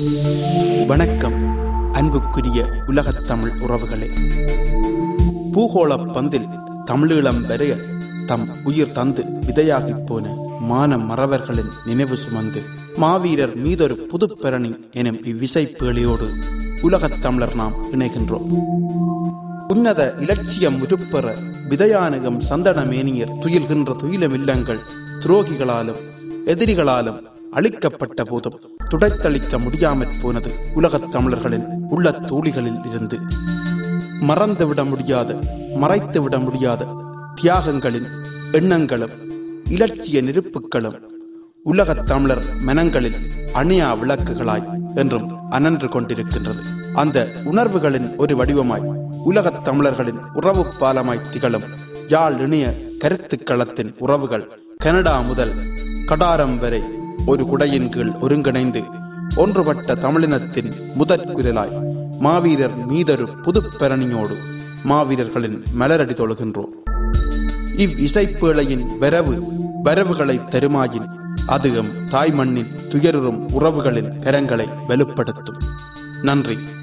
வணக்கம் அன்புக்குரிய உலகத் தமிழ் உறவுகளே பூகோள பந்தில் தமிழீழம் வரைய தம் உயிர் தந்து விதையாகிப் போன மான மறவர்களின் நினைவு சுமந்து மாவீரர் மீதொரு புதுப்பெரணி எனும் இவ்விசைப்பேழையோடு உலகத் தமிழர் நாம் இணைகின்றோம் உன்னத இலட்சியம் உருப்பெற விதயானகம் சந்தன மேனியர் துயில்கின்ற துயிலமில்லங்கள் துரோகிகளாலும் எதிரிகளாலும் அழிக்கப்பட்ட போதும் துடைத்தளிக்க முடியாமற் போனது உலகத் தமிழர்களின் உள்ள தூளிகளில் இருந்து மறந்துவிட முடியாத மறைத்துவிட முடியாத தியாகங்களின் எண்ணங்களும் இலட்சிய நெருப்புகளும் உலகத் தமிழர் மனங்களில் அணியா விளக்குகளாய் என்றும் அனன்று கொண்டிருக்கின்றது அந்த உணர்வுகளின் ஒரு வடிவமாய் உலகத் தமிழர்களின் உறவு பாலமாய் திகழும் யாழ் இணைய கருத்துக்களத்தின் உறவுகள் கனடா முதல் கடாரம் வரை ஒரு குடையின் கீழ் ஒருங்கிணைந்து ஒன்றுபட்ட தமிழினத்தின் முதற் குரலாய் மாவீரர் மீதொரு புதுப்பெரணியோடு மாவீரர்களின் மலரடி தொழுகின்றோம் இவ் இசைப்பேழையின் வரவு வரவுகளை தருமாயின் அதுவும் தாய் மண்ணின் துயருறும் உறவுகளின் கரங்களை வலுப்படுத்தும் நன்றி